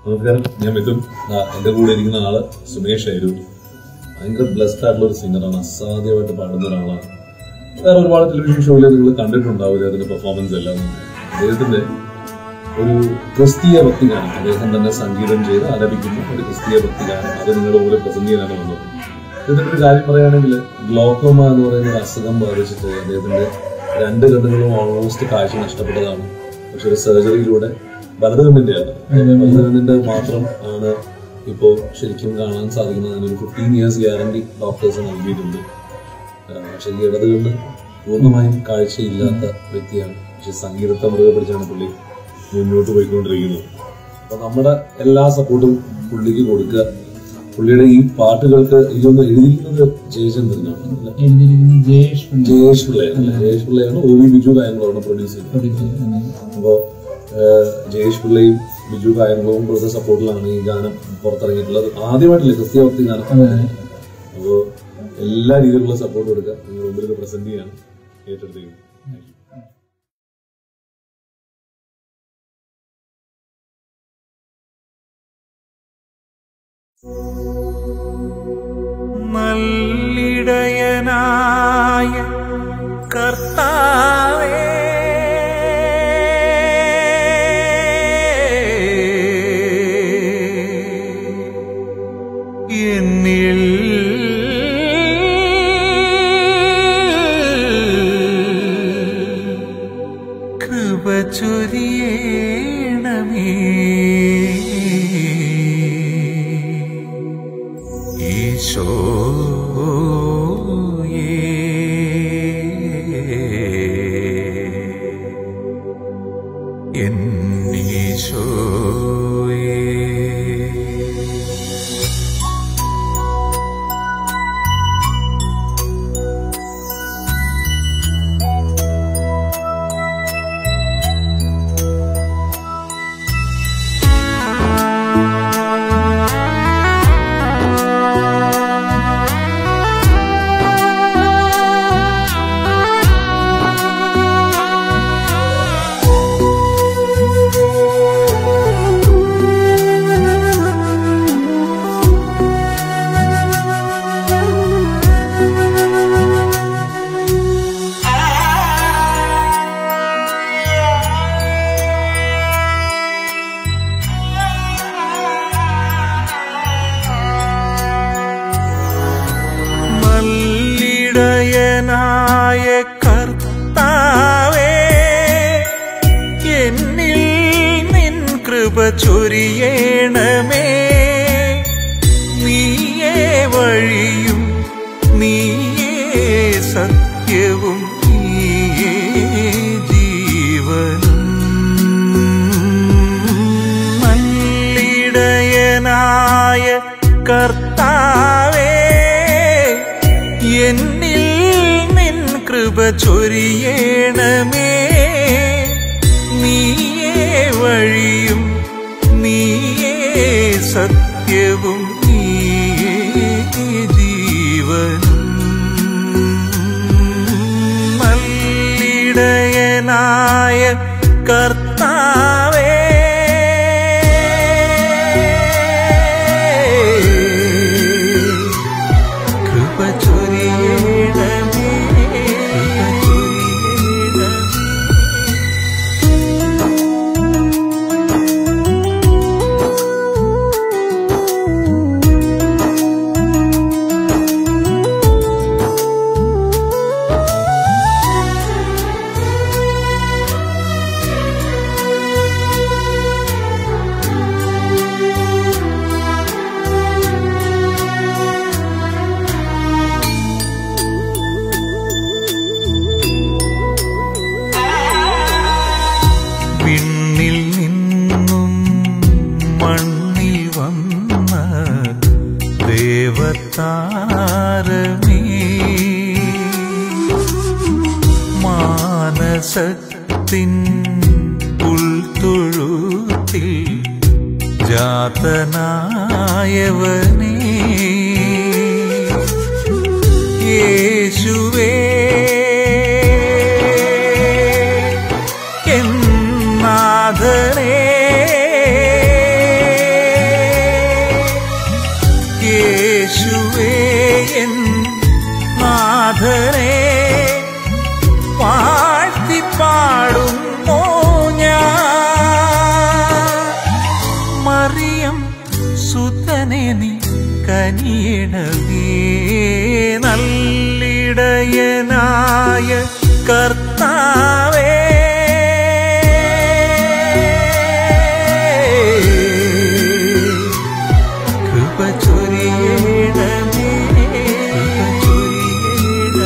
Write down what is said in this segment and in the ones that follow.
നമസ്കാരം ഞാൻ മിഥുൻ ആ, എന്റെ കൂടെ ഇരിക്കുന്ന ആള് സുമേഷ് അരൂർ ഭയങ്കര ബ്ലസ്ഡ് ആയിട്ടുള്ള ഒരു സിംഗറാണ് അസാധ്യമായിട്ട് പാടുന്ന ഒരാളാണ് വേറെ ഒരുപാട് ടെലിവിഷൻ ഷോയിൽ നിങ്ങൾ കണ്ടിട്ടുണ്ടാവില്ല അതിന്റെ പെർഫോമൻസ് എല്ലാം അദ്ദേഹത്തിന്റെ ഒരു ക്രിസ്തീയ ഭക്തിഗാനം അദ്ദേഹം തന്നെ സംഗീതം ചെയ്ത് ആലപിക്കുന്ന ഒരു ക്രിസ്തീയ ഭക്തിഗാനം അത് നിങ്ങളുടെ കൂടെ പ്രസന്റ് ചെയ്യാനാണ് വന്നത് ഇതിന്റെ ഒരു കാര്യം പറയുകയാണെങ്കിൽ ഗ്ലോക്കോമ എന്ന് പറയുന്ന ഒരു അസുഖം ബാധിച്ചിട്ട് അദ്ദേഹത്തിന്റെ രണ്ട് കണ്ണുകളും ഓൾമോസ്റ്റ് കാഴ്ച നഷ്ടപ്പെട്ടതാണ് പക്ഷെ ഒരു സർജറിയിലൂടെ വലത് കണ്ണിന്റെയാണ് വലത് കണ്ണിന്റെ മാത്രം ആണ് ഇപ്പോ ശരിക്കും കാണാൻ സാധിക്കുന്നത് അതിനൊരു ഫിഫ്റ്റീൻ ഇയേഴ്സ് ഗ്യാരണ്ടി ഡോക്ടേഴ്സ് നൽകിയിട്ടുണ്ട് ആഹ് പക്ഷെ ഈ ഇടത് കണ്ണ് പൂർണ്ണമായും കാഴ്ചയില്ലാത്ത വ്യക്തിയാണ് പക്ഷെ സംഗീതത്തെ മുറുകെ പിടിച്ചാണ് പുള്ളി മുന്നോട്ട് പോയിക്കൊണ്ടിരിക്കുന്നത് അപ്പൊ നമ്മുടെ എല്ലാ സപ്പോർട്ടും പുള്ളിക്ക് കൊടുക്കുക പുള്ളിയുടെ ഈ പാട്ടുകൾക്ക് ഇതൊന്ന് എഴുതിയിരിക്കുന്നത് ജയചന്ദ്രനാണ് അല്ലേ? എഴുതിയിരിക്കുന്നത് ജയേഷ് പണ്ഡിറ്റ് ജയേഷ് പിള്ളയാണ് ജയേഷ് പിള്ളയാണ് ഒ വി ബിജു കായംകുളമാണ് പ്രൊഡ്യൂസ് ചെയ്തത് പഠിച്ച് അപ്പോൾ ജയേഷ് പിള്ളയും ബിജു കായംകുളവും കൊടുത്ത സപ്പോർട്ടിലാണ് ഈ ഗാനം പുറത്തിറങ്ങിയിട്ടുള്ളത് ആദ്യമായിട്ടല്ലേ ക്രിസ്ത്യ ഭക്തി ഗാനം അപ്പോൾ എല്ലാ രീതിയിലുള്ള സപ്പോർട്ട് കൊടുക്കുക നിങ്ങൾ മുമ്പിൽ ഇത് പ്രസന്റ് ചെയ്യാണ് ഏറ്റെടുത്തേക്കും താങ്ക് യു നല്ലിടയനായ കർത്താവേ എന്നിൽ കൃപ ചൊരിയണമേ ഈശോയേ എന്നീശോയേ നല്ലിടയനായ കർത്താവേ എന്നിൽ നിൻ കൃപ ചൊരിയണമേ നീയേ വഴിയും നീയേ സത്യവും നീയേ ജീവനും നല്ലിടയനായ കർത്താവേ എന്നിൽ നിൻ കൃപ ചൊരിയണമേ നീയേ വഴിയും നീയേ സത്യവും നീയേ ജീവനും നല്ലിടയനായ കർത്താവേ കൃപ ചൊരിയണമേ കൃപ ചൊരിയണമേ വിണ്ണിൽ നിന്നും മണ്ണിൽ വന്ന ദേവതാരമേ മാനസത്തിൻ ഉൾത്തൊഴുത്തിൽ ജാതനായവനേ യേശുവേ എന്നാഥനേ കനിയണമേ നല്ലിടയനായ കർത്താവേ കൃപ ചൊരിയണമേ കൃപ ചൊരിയണമേ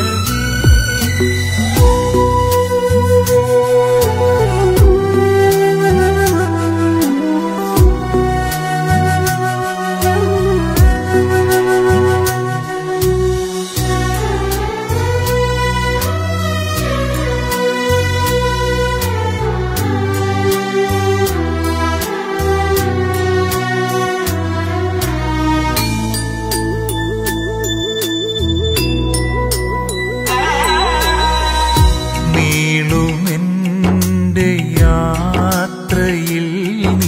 നീളുമെന്റെ യാത്രയിൽ നീ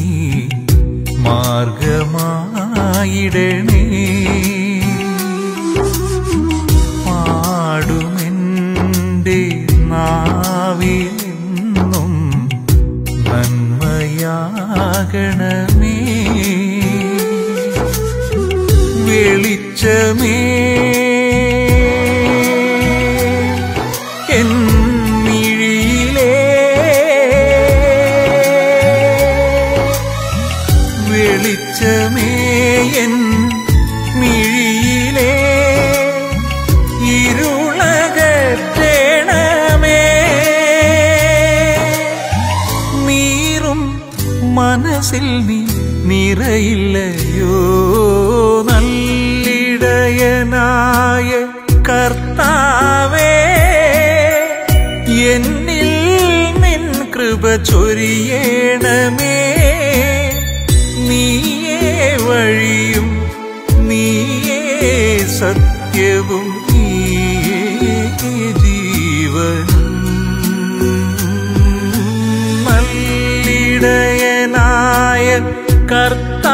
മാർഗമായിടണേ പാടുമെന്റെ നാവിലെന്നും നന്മയാകണമേ വെളിച്ചമേ എൻ മിഴിയിലേ വെളിച്ചമേ എൻ മിഴിയിലേ ഇരുളകറ്റണമേ നീറും മനസ്സിൽ നീ നിറയില്ലയോ നല്ലിടയനായ കർത്താവേ എന്നിൽ നിൻ കൃപ ചൊരിയണമേ നീയേ വഴിയും നീയേ സത്യവും നീയേ ജീവനും നല്ലിടയനായ കർത്ത